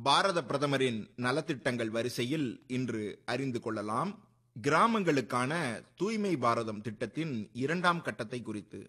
பாரத பிரதமரின் நலத்திட்டங்கள் வரிசையில் இன்று அறிந்து கொள்ளலாம் கிராமங்களுக்கான தூய்மை பாரதம் திட்டத்தின் இரண்டாம் கட்டத்தை குறித்து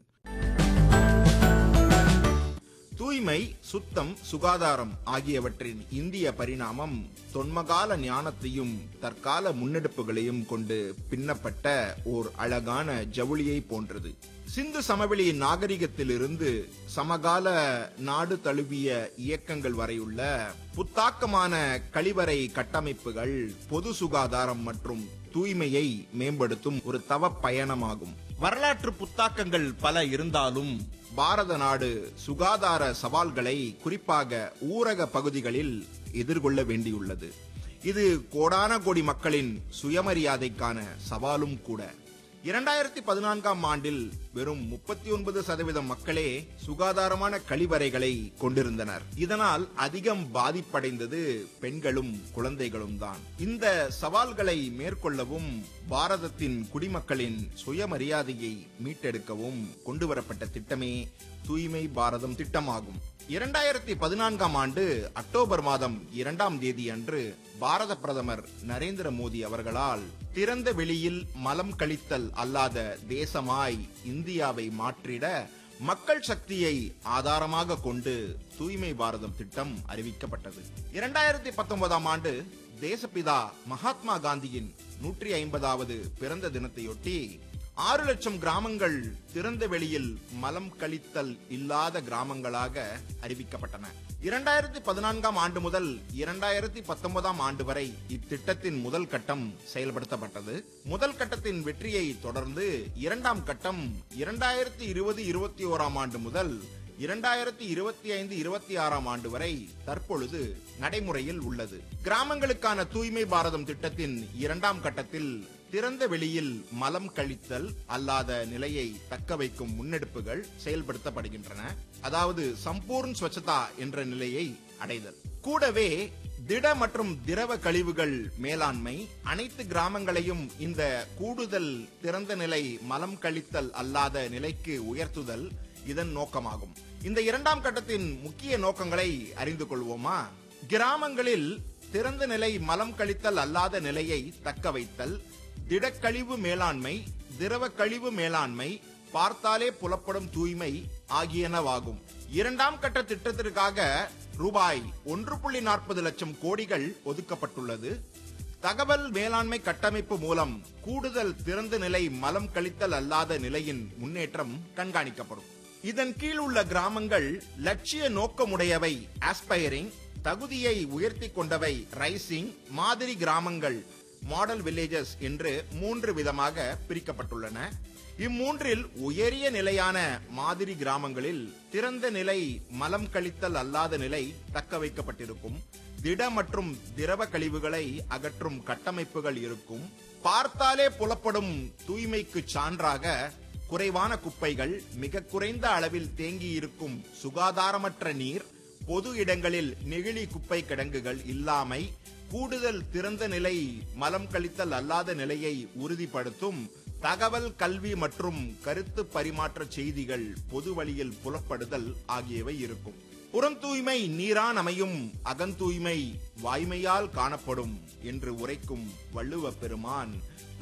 தூய்மை சுத்தம் சுகாதாரம் ஆகியவற்றின் இந்திய பரிணாமம் தொன்மகால ஞானத்தையும் தற்கால முன்னெடுப்புகளையும் கொண்டு பின்னப்பட்ட ஓர் அழகான ஜவுளியை போன்றது சிந்து சமவெளி நாகரிகத்திலிருந்து சமகால நாடு தழுவிய இயக்கங்கள் வரையுள்ள புத்தாக்கமான கழிவறை கட்டமைப்புகள் பொது சுகாதாரம் மற்றும் தூய்மையை மேம்படுத்தும் ஒரு தவ பயணமாகும் வரலாற்று புத்தாக்கங்கள் பல இருந்தாலும் பாரத நாடு சுகாதார சவால்களை குறிப்பாக ஊரக பகுதிகளில் எதிர்கொள்ள வேண்டியுள்ளது இது கோடான கோடி மக்களின் சுயமரியாதைக்கான சவாலும் கூட இரண்டாயிரத்தி பதினான்காம் ஆண்டில் வெறும் முப்பத்தி ஒன்பது சதவீதம் மக்களே சுகாதாரமான கழிவறைகளை கொண்டிருந்தனர் இதனால் அதிகம் பாதிப்படைந்தது பெண்களும் குழந்தைகளும் தான் இந்த சவால்களை மேற்கொள்ளவும் பாரதத்தின் குடிமக்களின் சுயமரியாதையை மீட்டெடுக்கவும் கொண்டுவரப்பட்ட திட்டமே தூய்மை பாரதம் திட்டமாகும் இரண்டாயிரத்தி பதினான்காம் ஆண்டு அக்டோபர் மாதம் இரண்டாம் தேதி அன்று பாரத பிரதமர் நரேந்திர மோடி அவர்களால் திறந்த வெளியில் மலம் கழித்தல் அல்லாத தேசமாய் இந்தியாவை மாற்றிட மக்கள் சக்தியை ஆதாரமாக கொண்டு தூய்மை பாரதம் திட்டம் அறிவிக்கப்பட்டது இரண்டாயிரத்தி பத்தொன்பதாம் ஆண்டு தேசப்பிதா மகாத்மா காந்தியின் நூற்றி ஐம்பதாவது பிறந்த தினத்தையொட்டி ஆறு லட்சம் கிராமங்கள் திறந்த வெளியில் மலம் கழித்தல் இல்லாத கிராமங்களாக அறிவிக்கப்பட்டன இரண்டாயிரத்தி பதினான்காம் ஆண்டு முதல் இரண்டாயிரத்தி பத்தொன்பதாம் ஆண்டு வரை இத்திட்டத்தின் முதல் கட்டம் செயல்படுத்தப்பட்டது முதல் கட்டத்தின் வெற்றியை தொடர்ந்து இரண்டாம் கட்டம் இரண்டாயிரத்தி இருபது இருபத்தி ஓராம் ஆண்டு முதல் இரண்டாயிரத்தி இருபத்தி ஐந்து இருபத்தி ஆறாம் ஆண்டு வரை தற்பொழுது நடைமுறையில் உள்ளது கிராமங்களுக்கான தூய்மை பாரதம் திட்டத்தின் இரண்டாம் கட்டத்தில் திறந்த வெளியில் மலம் கழித்தல் அல்லாத நிலையை தக்க வைக்கும் முன்னெடுப்புகள் செயல்படுத்தப்படுகின்றன அதாவது சம்பூர்ண் ஸ்வச்சதா என்ற நிலையை அடைதல் கூடவே திட மற்றும் திரவ கழிவுகள் மேலாண்மை அனைத்து கிராமங்களையும் இந்த கூடுதல் திறந்த நிலை மலம் கழித்தல் அல்லாத நிலைக்கு உயர்த்துதல் இதன் நோக்கமாகும் இந்த இரண்டாம் கட்டத்தின் முக்கிய நோக்கங்களை அறிந்து கொள்வோமா கிராமங்களில் திறந்த நிலை மலம் கழித்தல் அல்லாத நிலையை தக்க வைத்தல் திடக்கழிவு மேலாண்மை திரவ கழிவு மேலாண்மை பார்த்தாலே புலப்படும் தூய்மை ஆகியனவாகும் இரண்டாம் கட்ட திட்டத்திற்காக ரூபாய் ஒன்று புள்ளி நாற்பது லட்சம் கோடிகள் ஒதுக்கப்பட்டுள்ளது தகவல் மேலாண்மை கட்டமைப்பு மூலம் கூடுதல் திறந்த நிலை மலம் கழித்தல் அல்லாத நிலையின் முன்னேற்றம் கண்காணிக்கப்படும் இதன் கீழ் உள்ள கிராமங்கள் லட்சிய நோக்கமுடையவை ஆஸ்பைரிங் தகுதியை உயர்த்தி கொண்டவை ரைசிங் மாதிரி கிராமங்கள் மாடல் வில்லேஜஸ் என்று மூன்று விதமாக பிரிக்கப்பட்டுள்ளன இம்மூன்றில் உயரிய நிலையான மாதிரி கிராமங்களில் திறந்த நிலை மலம் கழித்தல் அல்லாத நிலை தக்க வைக்கப்பட்டிருக்கும் திட மற்றும் திரவ கழிவுகளை அகற்றும் கட்டமைப்புகள் இருக்கும் பார்த்தாலே புலப்படும் தூய்மைக்கு சான்றாக குறைவான குப்பைகள் மிக குறைந்த அளவில் தேங்கி இருக்கும் சுகாதாரமற்ற நீர் பொது இடங்களில் நெகிழி குப்பை கிடங்குகள் இல்லாமை கூடுதல் திறந்த நிலை மலம் கழித்தல் அல்லாத நிலையை உறுதிப்படுத்தும் தகவல் கல்வி மற்றும் கருத்து பரிமாற்ற செய்திகள் பொது வழியில் புலப்படுதல் ஆகியவை இருக்கும் புறம் தூய்மை நீரான் அமையும் அகந்தூய்மை வாய்மையால் காணப்படும் என்று உரைக்கும் வள்ளுவ பெருமான்